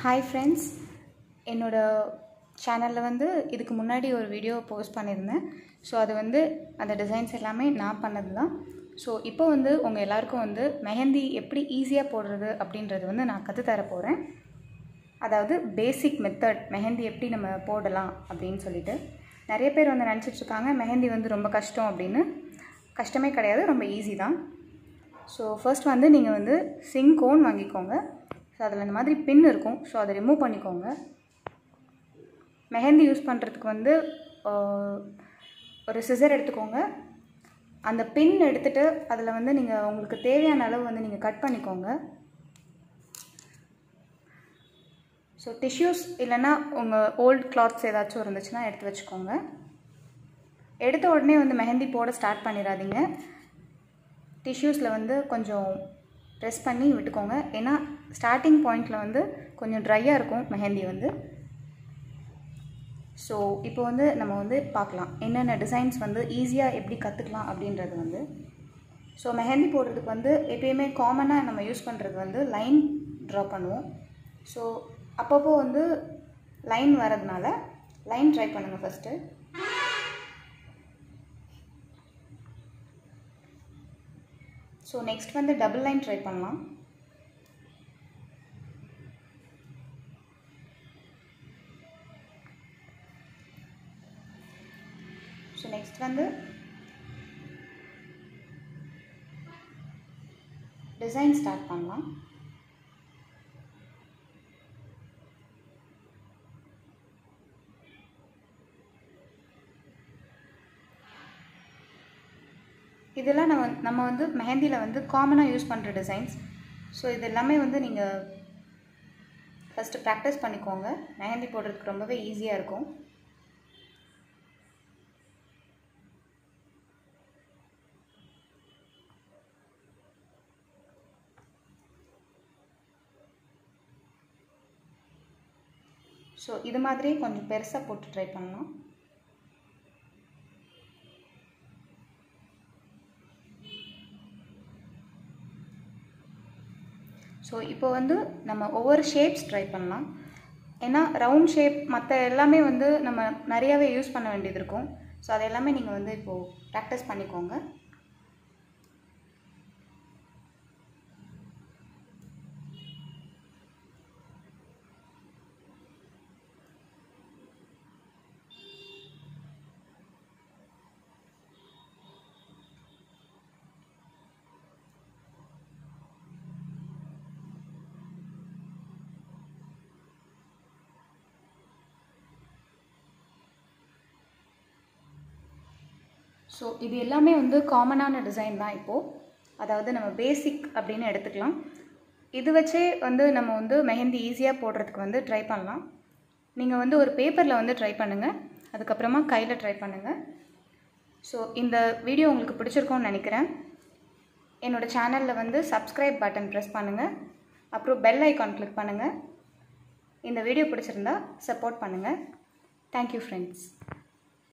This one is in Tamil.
ஹாய் ஃப்ரெண்ட்ஸ் என்னோட சேனலில் வந்து இதுக்கு முன்னாடி ஒரு வீடியோ போஸ்ட் பண்ணியிருந்தேன் ஸோ அது வந்து அந்த டிசைன்ஸ் எல்லாமே நான் பண்ணது தான் ஸோ இப்போ வந்து உங்கள் எல்லாருக்கும் வந்து மெஹந்தி எப்படி ஈஸியாக போடுறது அப்படின்றது வந்து நான் கற்றுத்தர போகிறேன் அதாவது பேசிக் மெத்தட் மெஹந்தி எப்படி நம்ம போடலாம் அப்படின்னு சொல்லிட்டு நிறைய பேர் வந்து நினச்சிட்டு இருக்காங்க மெஹந்தி வந்து ரொம்ப கஷ்டம் அப்படின்னு கஷ்டமே கிடையாது ரொம்ப ஈஸி தான் ஸோ ஃபர்ஸ்ட் வந்து நீங்கள் வந்து சிங் கோன் வாங்கிக்கோங்க ஸோ அதில் இந்த மாதிரி பின் இருக்கும் ஸோ அதை ரிமூவ் பண்ணிக்கோங்க மெஹந்தி யூஸ் பண்ணுறதுக்கு வந்து ஆஹ், ஒரு சிசர் எடுத்துக்கோங்க அந்த பின் எடுத்துகிட்டு அதில் வந்து நீங்கள் உங்களுக்கு தேவையான அளவு வந்து நீங்கள் கட் பண்ணிக்கோங்க ஸோ டிஷ்யூஸ் இல்லைன்னா உங்கள் ஓல்ட் கிளாத்ஸ் ஏதாச்சும் இருந்துச்சுன்னா எடுத்து வச்சுக்கோங்க எடுத்த உடனே வந்து மெஹந்தி போட ஸ்டார்ட் பண்ணிடாதீங்க டிஷ்யூஸில் வந்து கொஞ்சம் ப்ரெஸ் பண்ணி விட்டுக்கோங்க ஏன்னா ஸ்டார்டிங் பாயிண்டில் வந்து கொஞ்சம் ட்ரையாக இருக்கும் மெஹந்தி வந்து ஸோ இப்போ வந்து நம்ம வந்து பார்க்கலாம் என்னென்ன டிசைன்ஸ் வந்து ஈஸியாக எப்படி கற்றுக்கலாம் அப்படின்றது வந்து ஸோ மெஹந்தி போடுறதுக்கு வந்து எப்பயுமே காமனாக நம்ம யூஸ் பண்ணுறது வந்து லைன் ட்ரா பண்ணுவோம் ஸோ அப்பப்போ வந்து லைன் வரதுனால லைன் ட்ரை பண்ணுங்கள் ஃபஸ்ட்டு ஸோ நெக்ஸ்ட் வந்து டபுள் லைன் ட்ரை பண்ணலாம் ஸோ நெக்ஸ்ட் வந்து டிசைன் ஸ்டார்ட் பண்ணலாம் இதெல்லாம் நம்ம நம்ம வந்து மெஹந்தியில் வந்து காமனாக யூஸ் பண்ணுற டிசைன்ஸ் ஸோ இது எல்லாமே வந்து நீங்கள் ஃபஸ்ட்டு ப்ராக்டிஸ் பண்ணிக்கோங்க மெஹந்தி போடுறதுக்கு ரொம்பவே ஈஸியாக இருக்கும் ஸோ இது மாதிரி கொஞ்சம் பெருசாக போட்டு ட்ரை பண்ணலாம் ஸோ இப்போ வந்து நம்ம ஒவ்வொரு ஷேப்ஸ் ட்ரை பண்ணலாம் ஏன்னா ரவுண்ட் ஷேப் மற்ற எல்லாமே வந்து நம்ம நிறையாவே யூஸ் பண்ண வேண்டியது இருக்கும் ஸோ அது எல்லாமே நீங்கள் வந்து இப்போது ப்ராக்டிஸ் பண்ணிக்கோங்க ஸோ இது எல்லாமே வந்து காமனான டிசைன் தான் இப்போது அதாவது நம்ம பேசிக் அப்படின்னு எடுத்துக்கலாம் இது வச்சே வந்து நம்ம வந்து மெஹந்தி ஈஸியாக போடுறதுக்கு வந்து ட்ரை பண்ணலாம் நீங்கள் வந்து ஒரு பேப்பரில் வந்து ட்ரை பண்ணுங்கள் அதுக்கப்புறமா கையில் ட்ரை பண்ணுங்கள் ஸோ இந்த வீடியோ உங்களுக்கு பிடிச்சிருக்கோன்னு நினைக்கிறேன் என்னோடய சேனலில் வந்து சப்ஸ்கிரைப் பட்டன் ப்ரெஸ் பண்ணுங்கள் அப்புறம் பெல் ஐக்கான் கிளிக் பண்ணுங்கள் இந்த வீடியோ பிடிச்சிருந்தா சப்போர்ட் பண்ணுங்கள் தேங்க்யூ ஃப்ரெண்ட்ஸ்